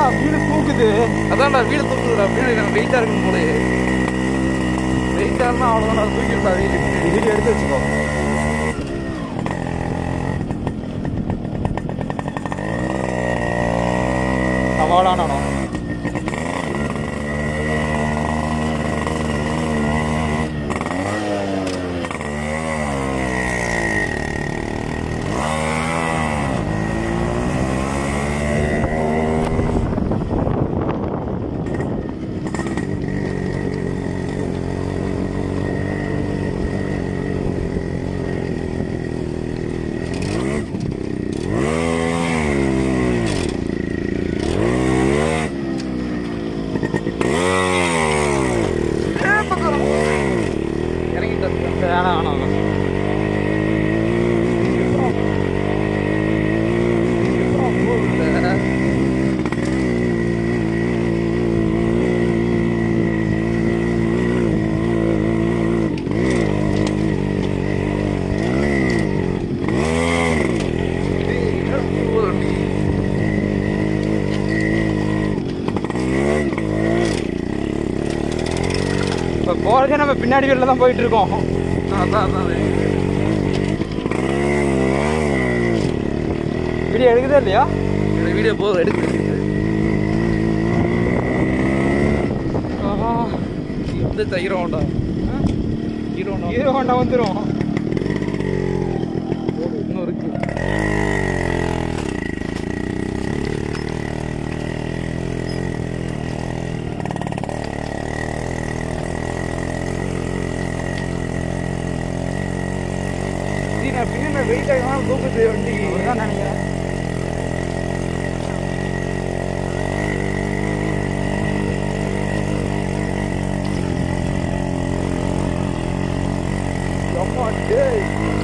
வீடு தூக்குது அதான்டா வீடு தூக்குதுடா பின்னாடி நான் வெயிட்டா இருக்கும் போல வெயிட்டா இருந்தா அவ்வளவுதான் தூக்கி விட்டா வீடு வீடியோ எடுத்து வச்சுக்கோ சவாலான இடம் இறங்கிட்டு வேணாம் வேணாம் இப்போ போகிறதே நம்ம பின்னாடி வெளில தான் போயிட்டு இருக்கோம் அதான் அதான் வீடியோ எடுக்குதா இல்லையா இந்த வீடியோ போதும் எடுத்து இந்த ஹீரோண்டா ஹீரோண்டா ஹீரோ ஹோண்டா வந்துடும் இன்னும் இருக்கு ஜி, நான் பின்னாடி வெயிட் ஆகலாம் தூக்குது வண்டி தான் நினைக்கிறேன் அம்மா டேய்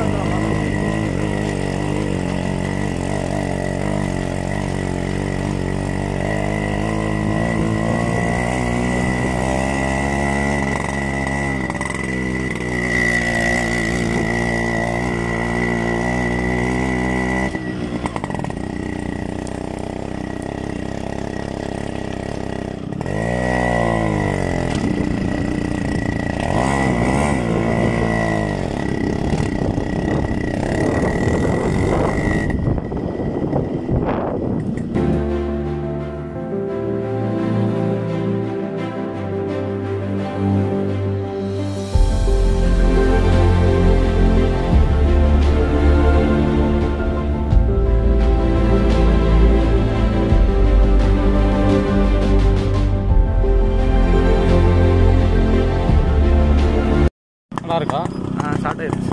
நல்லா இருக்கா ஆ ஸ்டார்ட் ஆயிடுச்சு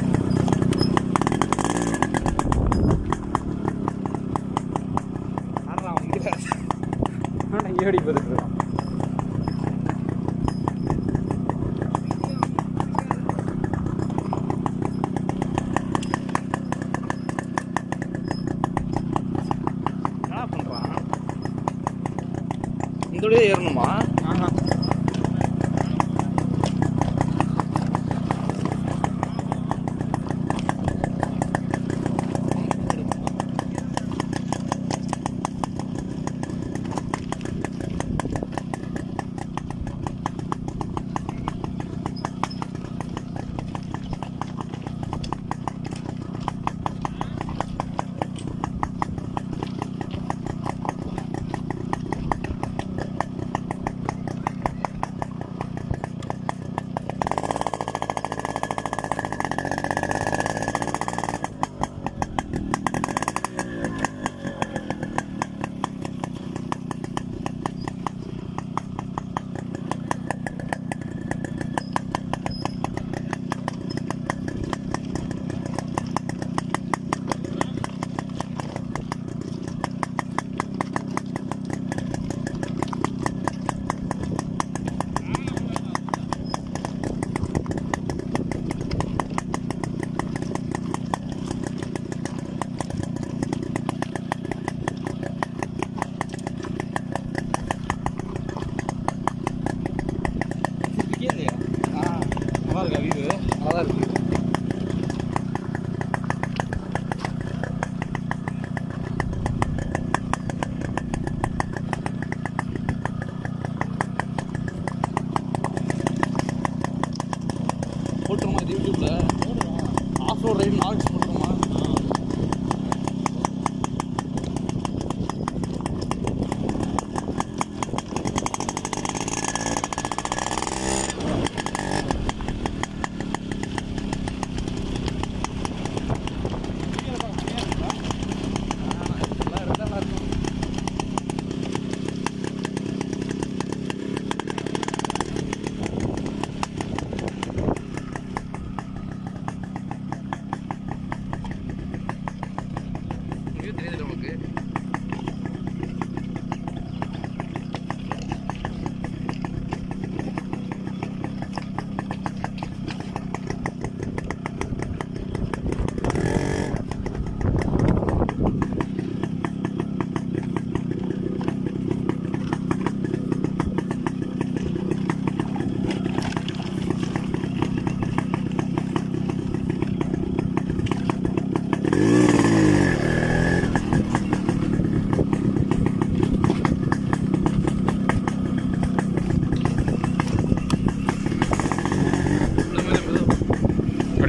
ஆனால் ஏடி பார்த்துட்டு இருக்கான் என்ன பண்றான் இதோடய ஏறணுமா ஆஹா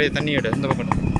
அப்படியே தண்ணி எடு இந்த பக்கம் எடு.